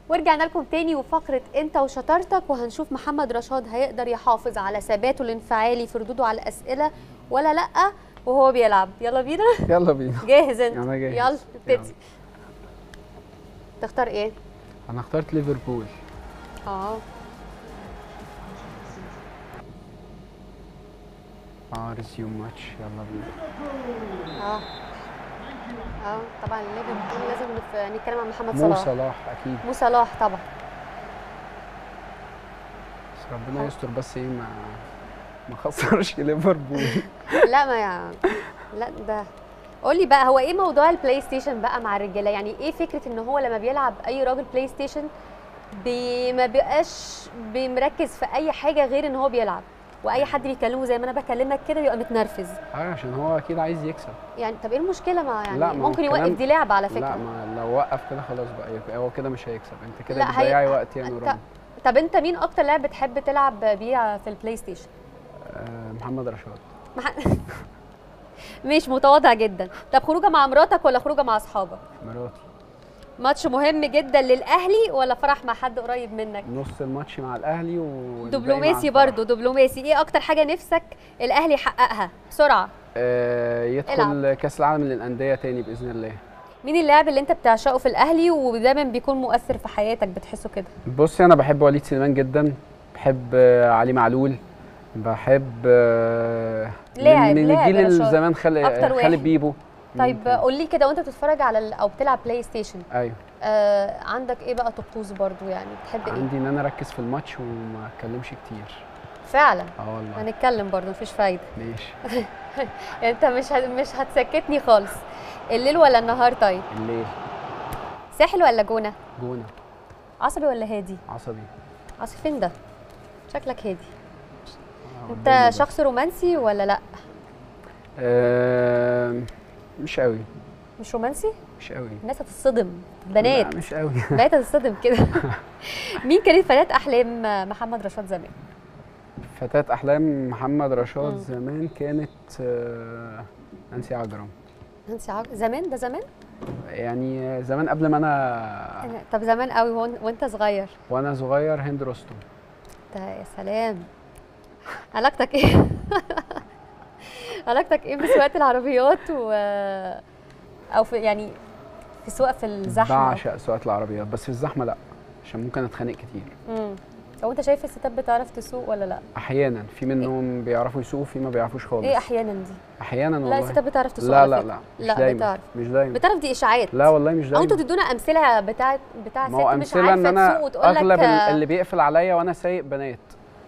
ورجعنا لكم تاني وفقره انت وشطارتك وهنشوف محمد رشاد هيقدر يحافظ على ثباته الانفعالي في ردوده على الاسئله ولا لا وهو بيلعب يلا بينا يلا بينا جاهز انت أنا جاهز. يلا يلا. ابتدي تختار ايه انا اخترت ليفربول اه اه ريزيوم ماتش يلا بينا اه اه طبعا ليفربول لازم نف- نتكلم عن محمد مو صلاح صلاح اكيد مو صلاح طبعا بس ربنا يستر بس ايه ما ما خسرش ليفربول لا ما يا لا ده قولي بقى هو ايه موضوع البلاي ستيشن بقى مع الرجاله يعني ايه فكره ان هو لما بيلعب اي راجل بلاي ستيشن بي ما بيبقاش بيمركز في اي حاجه غير ان هو بيلعب واي حد بيكلمه زي ما انا بكلمك كده بيبقى متنرفز اه عشان هو اكيد عايز يكسب يعني طب ايه المشكله ما يعني لا، ما هو ممكن الكلام- يوقف دي لعبه على لا فكره ما لو وقف كده خلاص بقى يبقى هو كده مش هيكسب انت كده لا، هي- بتضيعي وقت يا أنت- نوران طب انت مين اكتر لاعب بتحب تلعب بيه في البلاي ستيشن آه محمد رشاد مح... مش متواضع جدا طب خروجه مع مراتك ولا خروجه مع اصحابك مراتي ماتش مهم جدا للاهلي ولا فرح مع حد قريب منك نص الماتش مع الاهلي و دبلوماسي برضو دبلوماسي ايه اكتر حاجه نفسك الاهلي يحققها بسرعه آه يدخل كاس العالم للانديه تاني باذن الله مين اللاعب اللي انت بتعشقه في الاهلي ودايما بيكون مؤثر في حياتك بتحسه كده بصي انا بحب وليد سليمان جدا بحب آه، علي معلول بحب آه، لاعب- من لاعب الجيل يا رشاد. الزمان خالد أكتر واحد. خالد بيبو طيب ممكن. قول لي كده وانت بتتفرج على ال... او بتلعب بلاي ستيشن ايوه آه عندك ايه بقى طقوس برضو يعني بتحب ايه عندي ان انا اركز في الماتش وما اتكلمش كتير فعلا اه والله هنتكلم برضو مفيش فايده ماشي يعني انت مش ه... مش هتسكتني خالص الليل ولا النهار طيب الليل ساحل ولا جونه جونه عصبي ولا هادي عصبي عصبي فين ده شكلك هادي آه، انت قدامي بس. شخص رومانسي ولا لا آه مش قوي مش رومانسي مش قوي الناس هتتصدم بنات لا مش قوي بنات هتتصدم كده مين كانت فتاة احلام محمد رشاد زمان فتاة احلام محمد رشاد مم. زمان كانت آه نانسي عجرم نانسي عج... زمان ده زمان يعني زمان قبل ما انا أنا- طب زمان قوي وان- وانت صغير وانا صغير هند رستم ده يا سلام علاقتك ايه علاقتك ايه بسواقه العربيات و او في يعني في سواقه في الزحمه بعشق سواقة العربيات بس في الزحمة لا عشان ممكن اتخانق كتير امم هو انت شايف الستات بتعرف تسوق ولا لا احيانا في منهم بيعرفوا يسوقوا في ما بيعرفوش خالص ايه احيانا دي احيانا والله لا الستات بتعرف تسوق لا على لا فكرة. لا مش لا دايما بتعرف مش دايما بتعرف دي اشاعات لا والله مش او دايما انتوا تدونا امثله بتاعت بتاع ست ما هو مش امثله عارفه ان تسوق انا وتقول لك اغلب ال- آه، اللي بيقفل عليا وانا سايق بنات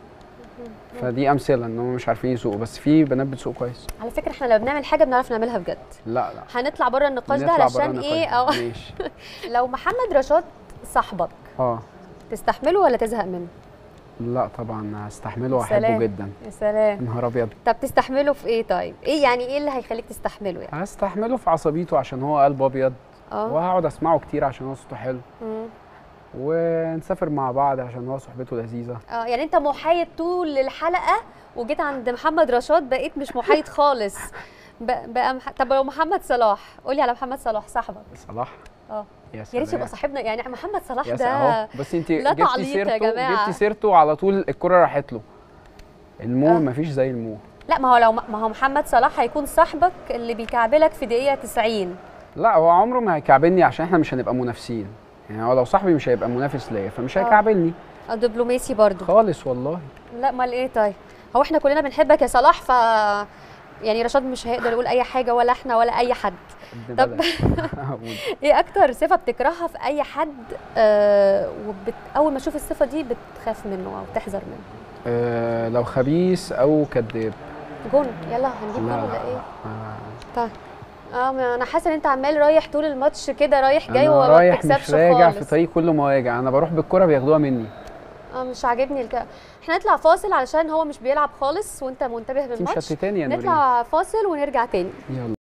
فدي امثله ان هم مش عارفين يسوقوا بس في بنات بتسوق كويس على فكره احنا لما بنعمل حاجه بنعرف نعملها بجد لا لا هنطلع بره النقاش ده نطلع برا علشان النقاش ايه ده. او ماشي لو محمد رشاد صاحبك اه تستحمله ولا تزهق منه لا طبعا هستحمله يا سلام. واحبه جدا يا سلام يا نهار ابيض طب تستحمله في ايه طيب ايه يعني ايه اللي هيخليك تستحمله يعني هستحمله في عصبيته عشان هو قلب ابيض اه وهقعد اسمعه كتير عشان هو صوته حلو مم. ونسافر مع بعض عشان هو صحبته لذيذه اه يعني انت محايد طول الحلقه وجيت عند محمد رشاد بقيت مش محايد خالص ب- بقى مح... طب لو محمد صلاح قولي على محمد صلاح صاحبك صلاح اه يا يا سلام ريت يبقى صاحبنا يعني محمد صلاح يا ده سلام اهو بس انت لا جبتي تعليق يا سيرته جماعة. جبتي سيرته على طول الكره راحت له المو آه. مفيش زي المو لا ما هو لو ما هو محمد صلاح هيكون صاحبك اللي بيكعبلك في دقيقه 90 لا هو عمره ما هيكعبلني عشان احنا مش هنبقى منافسين يعني هو لو صاحبي مش هيبقى منافس ليا فمش آه. هيكعبلني اه دبلوماسي برضو خالص والله لا امال ايه طيب هو احنا كلنا بنحبك يا صلاح ف يعني رشاد مش هيقدر يقول اي حاجه ولا احنا ولا اي حد ابن طب- بلد. أقول. ايه اكتر صفه بتكرهها في اي حد آه وبت... اول ما تشوف الصفه دي بتخاف منه او تحذر منه آه لو خبيث او كذاب جون يلا هنجيب جون لا ولا لا ايه آه. طيب اه ما انا حاسه ان انت عمال رايح طول الماتش كده رايح جاي انا وما رايح بتكسبش مش راجع خالص في طريق كله مواجع انا بروح بالكره بياخدوها مني اه مش عاجبني الك... احنا نطلع فاصل علشان هو مش بيلعب خالص وانت منتبه انت بالماتش مشتتاني يا نورين نطلع فاصل ونرجع تاني يلا